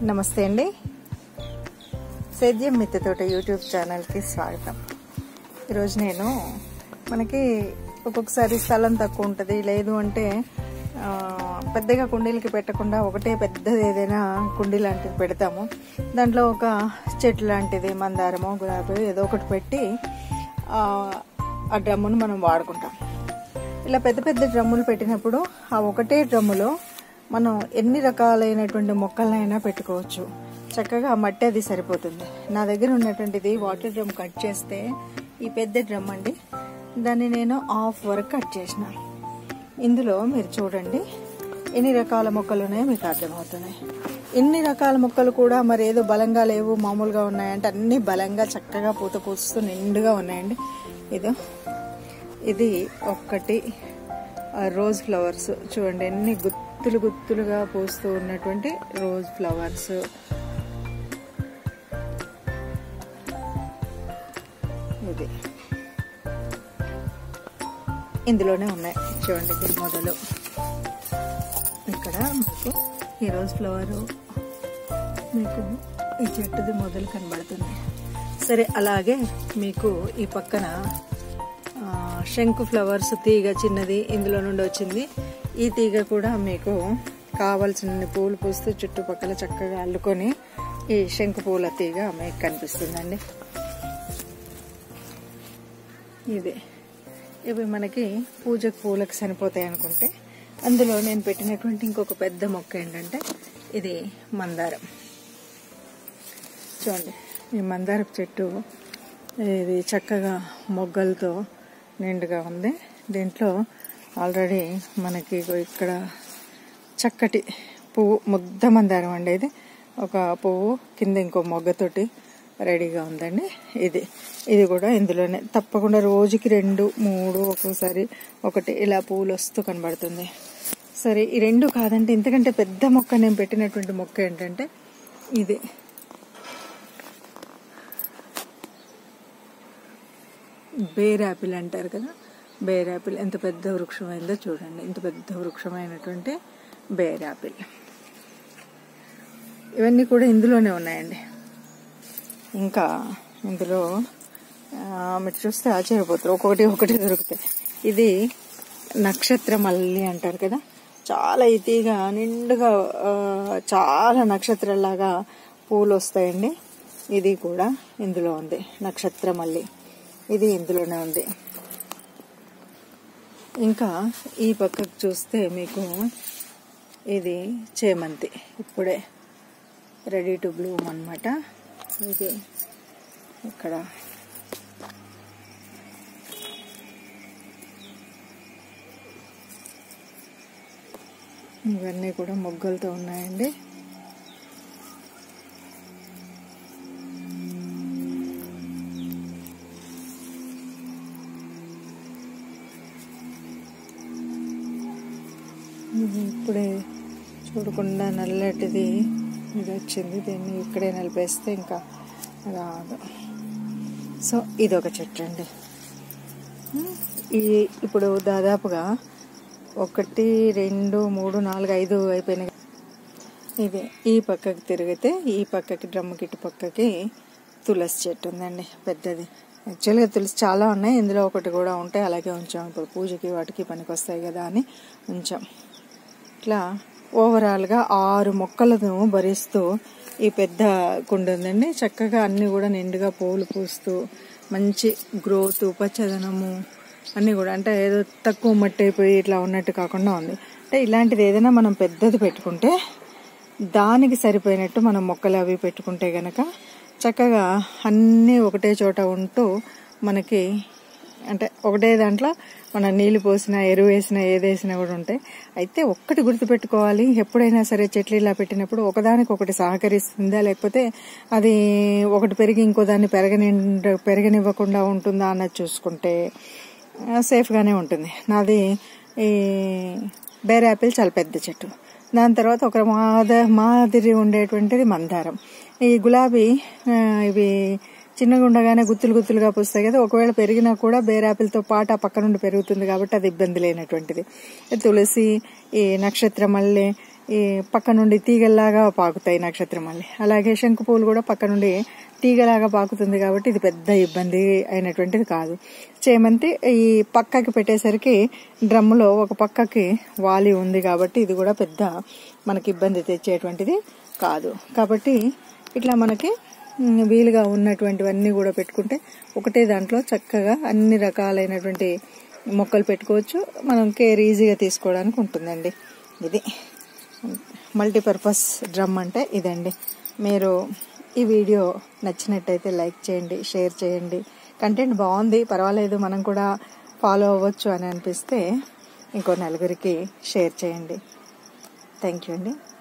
నమస్తే అండి సేద్యం మిత్త తోట యూట్యూబ్ ఛానల్కి స్వాగతం ఈరోజు నేను మనకి ఒక్కొక్కసారి స్థలం తక్కువ ఉంటుంది లేదు అంటే ఆ, పెద్దగా కుండీలకి పెట్టకుండా ఒకటే పెద్దది ఏదైనా కుండీ లాంటిది పెడతాము దాంట్లో ఒక చెట్టు లాంటిది మందారమో గులాబీ ఏదో ఒకటి పెట్టి ఆ, ఆ డ్రమ్మును మనం వాడుకుంటాం ఇలా పెద్ద పెద్ద డ్రమ్ములు పెట్టినప్పుడు ఆ ఒకటే డ్రమ్ములో మనం ఎన్ని రకాలైనటువంటి మొక్కలైనా పెట్టుకోవచ్చు చక్కగా ఆ మట్టి అది సరిపోతుంది నా దగ్గర ఉన్నటువంటిది వాటర్ డ్రమ్ కట్ చేస్తే ఈ పెద్ద డ్రమ్ అండి దాన్ని నేను హాఫ్ వరకు కట్ చేసిన ఇందులో మీరు చూడండి ఎన్ని రకాల మొక్కలు ఉన్నాయో మీకు అర్థమవుతున్నాయి ఇన్ని రకాల మొక్కలు కూడా మరి ఏదో బలంగా లేవు మామూలుగా ఉన్నాయంటే అన్ని బలంగా చక్కగా పూత పూస్తూ నిండుగా ఉన్నాయండి ఇదో ఇది ఒక్కటి ఆ, రోజ్ ఫ్లవర్స్ చూడండి ఎన్ని గుత్తులు గుత్తులుగా పూస్తూ ఉన్నటువంటి రోజ్ ఫ్లవర్స్ ఇది ఇందులోనే ఉన్నాయి చూడండి దీని మొదలు ఇక్కడ మీకు ఈ రోజ్ ఫ్లవర్ మీకు ఈ చెట్టుది మొదలు కనబడుతుంది సరే అలాగే మీకు ఈ పక్కన ఆ, శంకు ఫ్లవర్స్ తీగ చిన్నది ఇందులో నుండి వచ్చింది ఈ తీగ కూడా మీకు కావలసిన పూలు పూస్తూ చుట్టుపక్కల చక్కగా అల్లుకొని ఈ శంకు పూల తీగ మీకు కనిపిస్తుందండి ఇది ఇవి మనకి పూజకు పూలకు సరిపోతాయి అనుకుంటే అందులో నేను పెట్టినటువంటి ఇంకొక పెద్ద మొక్క ఏంటంటే ఇది మందారం చూడండి ఈ మందారపు చెట్టు ఇది చక్కగా మొగ్గలతో నిండుగా ఉంది దీంట్లో ఆల్రెడీ మనకి ఇగో ఇక్కడ చక్కటి పువ్వు ముద్ద మందారం అండి ఇది ఒక పువ్వు కింద ఇంకో మొగ్గతోటి రెడీగా ఉందండి ఇది ఇది కూడా ఇందులోనే తప్పకుండా రోజుకి రెండు మూడు ఒక్కోసారి ఒకటి ఇలా పువ్వులు వస్తూ కనబడుతుంది సరే ఈ రెండు కాదంటే ఇంతకంటే పెద్ద మొక్క నేను పెట్టినటువంటి మొక్క ఏంటంటే ఇది బేర్ యాపిల్ అంటారు కదా బేర్ యాపిల్ ఎంత పెద్ద వృక్షమైందో చూడండి ఎంత పెద్ద వృక్షమైనటువంటి బేర్ యాపిల్ ఇవన్నీ కూడా ఇందులోనే ఉన్నాయండి ఇంకా ఇందులో ఆ, మీరు చూస్తే ఆశ్చర్యపోతారు ఒక్కొక్కటి ఒకటి దొరుకుతాయి ఇది నక్షత్ర మల్లి అంటారు కదా చాలా ఇతిగా నిండుగా ఆ, చాలా నక్షత్రాలాగా పూలు వస్తాయండి ఇది కూడా ఇందులో ఉంది నక్షత్ర మల్లి ఇది ఇందులోనే ఉంది ఇంకా ఈ పక్కకు చూస్తే మీకు ఇది చేమంతి ఇప్పుడే రెడీ టు బ్లూమ్ అనమాట ఇది ఇక్కడ ఇవన్నీ కూడా మొగ్గలతో ఉన్నాయండి ఇది ఇప్పుడే చూడకుండా నల్లటిది ఇది వచ్చింది దీన్ని ఇక్కడే నిలిపేస్తే ఇంకా రాదు సో ఇది ఒక చెట్టు అండి ఈ ఇప్పుడు దాదాపుగా ఒకటి రెండు మూడు నాలుగు ఐదు అయిపోయినాయి ఇది ఈ పక్కకి తిరిగితే ఈ పక్కకి డ్రమ్ముకి ఇటు పక్కకి తులసి చెట్టు ఉందండి పెద్దది యాక్చువల్గా తులసి చాలా ఉన్నాయి ఇందులో ఒకటి కూడా ఉంటే అలాగే ఉంచాం ఇప్పుడు పూజకి వాటికి పనికి వస్తాయి కదా అని ఉంచాం ఇట్లా ఓవరాల్గా ఆరు మొక్కలను భరిస్తూ ఈ పెద్ద కుండ ఉందండి చక్కగా అన్నీ కూడా నిండుగా పూలు పూస్తూ మంచి గ్రోత్ పచ్చదనము అన్నీ కూడా అంటే ఏదో తక్కువ మట్టి అయిపోయి ఇట్లా ఉన్నట్టు కాకుండా ఉంది అంటే ఇలాంటిది ఏదైనా మనం పెద్దది పెట్టుకుంటే దానికి సరిపోయినట్టు మనం మొక్కలు అవి పెట్టుకుంటే గనక చక్కగా అన్నీ ఒకటే చోట ఉంటూ మనకి అంటే ఒకటే దాంట్లో మనం నీళ్లు పోసినా ఎరువు వేసినా ఏది వేసినా కూడా ఉంటాయి అయితే ఒక్కటి గుర్తుపెట్టుకోవాలి ఎప్పుడైనా సరే చెట్లు ఇలా పెట్టినప్పుడు ఒకదానికి ఒకటి సహకరిస్తుందా లేకపోతే అది ఒకటి పెరిగి ఇంకో దాన్ని పెరగని పెరగనివ్వకుండా ఉంటుందా అన్నది చూసుకుంటే ఆ, సేఫ్గానే ఉంటుంది నాది ఈ బేర్ యాపిల్ చాలా పెద్ద చెట్టు దాని తర్వాత ఒక మాద మాదిరి ఉండేటువంటిది మందారం ఈ గులాబీ ఆ, ఇవి చిన్నగా ఉండగానే గుత్తులు గుత్తులుగా పూస్తాయి కదా ఒకవేళ పెరిగినా కూడా బేరాపిల్తో పాటు ఆ పక్క నుండి పెరుగుతుంది కాబట్టి అది ఇబ్బంది లేనటువంటిది తులసి ఈ నక్షత్ర మల్లె ఈ పక్క నుండి తీగల్లాగా పాకుతాయి నక్షత్ర మల్లె అలాగే శంకు పూలు కూడా పక్క నుండి తీగలాగా పాకుతుంది కాబట్టి ఇది పెద్ద ఇబ్బంది అయినటువంటిది కాదు చేమంతి ఈ పక్కకి పెట్టేసరికి డ్రమ్ములో ఒక పక్కకి వాలి ఉంది కాబట్టి ఇది కూడా పెద్ద మనకి ఇబ్బంది తెచ్చేటువంటిది కాదు కాబట్టి ఇట్లా మనకి ఉమ్, వీలుగా ఉన్నటువంటివన్నీ కూడా పెట్టుకుంటే ఒకటే దాంట్లో చక్కగా అన్ని రకాలైనటువంటి మొక్కలు పెట్టుకోవచ్చు మనం కేర్ ఈజీగా తీసుకోవడానికి ఉంటుందండి ఇది మల్టీపర్పస్ డ్రమ్ అంటే ఇదండి మీరు ఈ వీడియో నచ్చినట్టయితే లైక్ చేయండి షేర్ చేయండి కంటెంట్ బాగుంది పర్వాలేదు మనం కూడా ఫాలో అవ్వచ్చు అని అనిపిస్తే ఇంకో నలుగురికి షేర్ చేయండి థ్యాంక్ యూ అండి